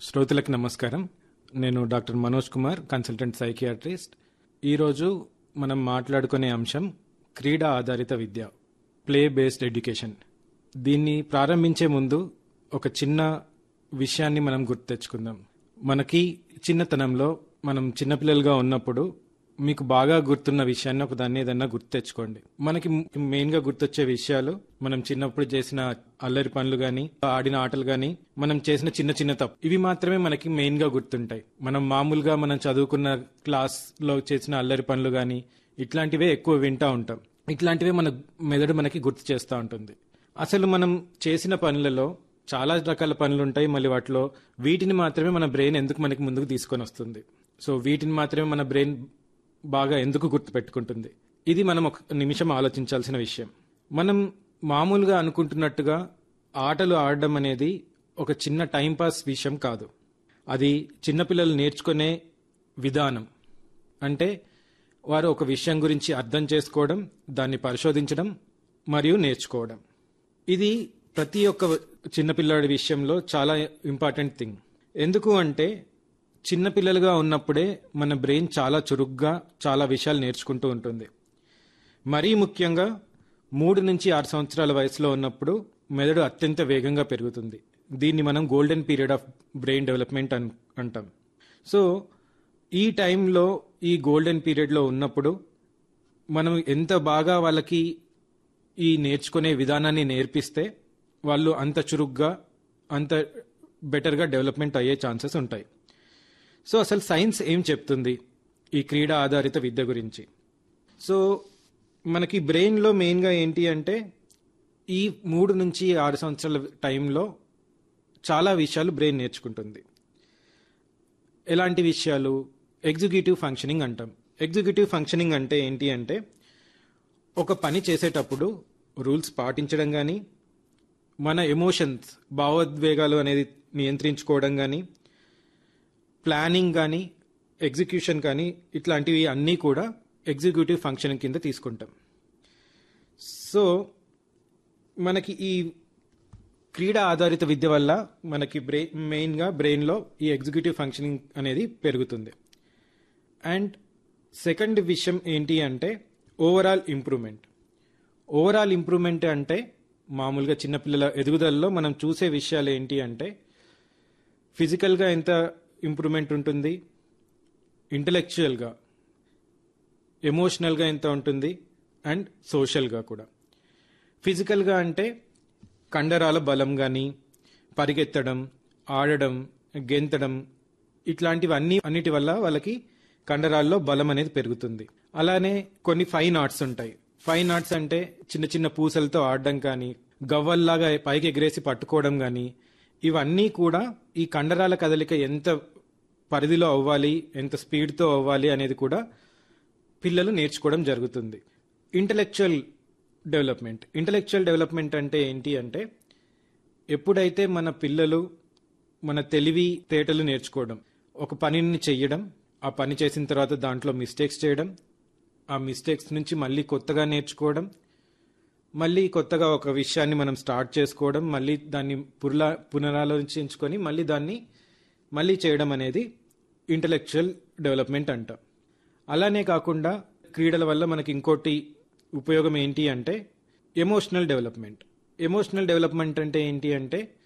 శ్రోతలకు నమస్కారం నేను doctor Manoj Kumar consultant psychiatrist ఈరోజు మనం మాట్లాడుకునే అంశం క్రీడా ఆధారిత విద్య ప్లే బేస్డ్ ఎడ్యుకేషన్ దీన్ని ప్రారంభించే ముందు ఒక చిన్న విషయాన్ని మనం గుర్తు తెచ్చుకుందాం మనకి చిన్నతనంలో మనం చిన్నపిల్లలుగా ఉన్నప్పుడు మీకు బాగా గుర్తున్న విషయాన్ని ఒక దాన్ని ఏదన్నా గుర్తు తెచ్చుకోండి మనకి మెయిన్ గా గుర్తొచ్చే విషయాలు మనం చిన్నప్పుడు చేసిన అల్లరి పనులు గాని ఆడిన ఆటలు గాని మనం చేసిన చిన్న చిన్న తప్పు ఇవి మాత్రమే మనకి మెయిన్ గా గుర్తుంటాయి మనం మామూలుగా మనం చదువుకున్న క్లాస్ లో చేసిన అల్లరి పనులు గాని ఇట్లాంటివే ఎక్కువ వింటా ఉంటాం ఇట్లాంటివే మన మెదడు మనకి గుర్తు చేస్తూ ఉంటుంది అసలు మనం చేసిన పనులలో చాలా రకాల పనులు ఉంటాయి మళ్ళీ వాటిలో వీటిని మాత్రమే మన బ్రెయిన్ ఎందుకు మనకి ముందుకు తీసుకొని వస్తుంది సో వీటిని మాత్రమే మన బ్రెయిన్ బాగా ఎందుకు గుర్తు పెట్టుకుంటుంది ఇది మనం ఒక నిమిషం ఆలోచించాల్సిన విషయం మనం మామూలుగా అనుకుంటున్నట్టుగా ఆటలు ఆడడం అనేది ఒక చిన్న టైంపాస్ విషయం కాదు అది చిన్నపిల్లలు నేర్చుకునే విధానం అంటే వారు ఒక విషయం గురించి అర్థం చేసుకోవడం దాన్ని పరిశోధించడం మరియు నేర్చుకోవడం ఇది ప్రతి ఒక్క చిన్నపిల్లాడి విషయంలో చాలా ఇంపార్టెంట్ థింగ్ ఎందుకు అంటే చిన్నపిల్లలుగా ఉన్నప్పుడే మన బ్రెయిన్ చాలా చురుగ్గా చాలా విషయాలు నేర్చుకుంటూ ఉంటుంది మరీ ముఖ్యంగా మూడు నుంచి ఆరు సంవత్సరాల వయసులో ఉన్నప్పుడు మెదడు అత్యంత వేగంగా పెరుగుతుంది దీన్ని మనం golden period of brain development అన్ అంటాం సో ఈ టైంలో ఈ గోల్డెన్ పీరియడ్లో ఉన్నప్పుడు మనం ఎంత బాగా వాళ్ళకి ఈ నేర్చుకునే విధానాన్ని నేర్పిస్తే వాళ్ళు అంత చురుగ్గా అంత బెటర్గా డెవలప్మెంట్ అయ్యే ఛాన్సెస్ ఉంటాయి సో అసలు సైన్స్ ఏం చెప్తుంది ఈ క్రీడా ఆధారిత విద్య గురించి సో మనకి బ్రెయిన్లో మెయిన్గా ఏంటి అంటే ఈ మూడు నుంచి ఆరు సంవత్సరాల టైంలో చాలా విషయాలు బ్రెయిన్ నేర్చుకుంటుంది ఎలాంటి విషయాలు ఎగ్జిక్యూటివ్ ఫంక్షనింగ్ అంటాం ఎగ్జిక్యూటివ్ ఫంక్షనింగ్ అంటే ఏంటి అంటే ఒక పని చేసేటప్పుడు రూల్స్ పాటించడం కానీ మన ఎమోషన్స్ భావోద్వేగాలు అనేది నియంత్రించుకోవడం కానీ ప్లానింగ్ కానీ ఎగ్జిక్యూషన్ కానీ ఇట్లాంటివి అన్నీ కూడా ఎగ్జిక్యూటివ్ ఫంక్షన్ కింద తీసుకుంటాం సో మనకి ఈ క్రీడా ఆధారిత విద్య వల్ల మనకి బ్రెయిన్ మెయిన్గా బ్రెయిన్లో ఈ ఎగ్జిక్యూటివ్ ఫంక్షనింగ్ అనేది పెరుగుతుంది అండ్ సెకండ్ విషయం ఏంటి అంటే ఓవరాల్ ఇంప్రూవ్మెంట్ ఓవరాల్ ఇంప్రూవ్మెంట్ అంటే మామూలుగా చిన్నపిల్లల ఎదుగుదలలో మనం చూసే విషయాలు ఏంటి అంటే ఫిజికల్గా ఎంత ఇంప్రూవ్మెంట్ ఉంటుంది ఇంటలెక్చువల్గా ఎమోషనల్గా ఎంత ఉంటుంది అండ్ సోషల్గా కూడా ఫిజికల్గా అంటే కండరాల బలం కానీ పరిగెత్తడం ఆడడం గెంతడం ఇట్లాంటివన్నీ అన్నిటి వల్ల వాళ్ళకి కండరాల్లో బలం అనేది పెరుగుతుంది అలానే కొన్ని ఫైన్ ఆర్ట్స్ ఉంటాయి ఫైన్ ఆర్ట్స్ అంటే చిన్న చిన్న పూసలతో ఆడడం కానీ గవ్వల్లాగా పైకి ఎగిరేసి పట్టుకోవడం కానీ ఇవన్నీ కూడా ఈ కండరాల కదలిక ఎంత పరిధిలో అవ్వాలి ఎంత స్పీడ్తో అవ్వాలి అనేది కూడా పిల్లలు నేర్చుకోవడం జరుగుతుంది ఇంటలెక్చువల్ డెవలప్మెంట్ ఇంటలెక్చువల్ డెవలప్మెంట్ అంటే ఏంటి అంటే ఎప్పుడైతే మన పిల్లలు మన తెలివి తేటలు నేర్చుకోవడం ఒక పనిని చెయ్యడం ఆ పని చేసిన తర్వాత దాంట్లో మిస్టేక్స్ చేయడం ఆ మిస్టేక్స్ నుంచి మళ్ళీ కొత్తగా నేర్చుకోవడం మళ్ళీ కొత్తగా ఒక విషయాన్ని మనం స్టార్ట్ చేసుకోవడం మళ్ళీ దాన్ని పునరా పునరాలోచించుకొని మళ్ళీ దాన్ని మళ్ళీ చేయడం అనేది ఇంటలెక్చువల్ డెవలప్మెంట్ అంటాం అలానే కాకుండా క్రీడల వల్ల మనకి ఇంకోటి ఉపయోగం ఏంటి అంటే ఎమోషనల్ డెవలప్మెంట్ ఎమోషనల్ డెవలప్మెంట్ అంటే ఏంటి అంటే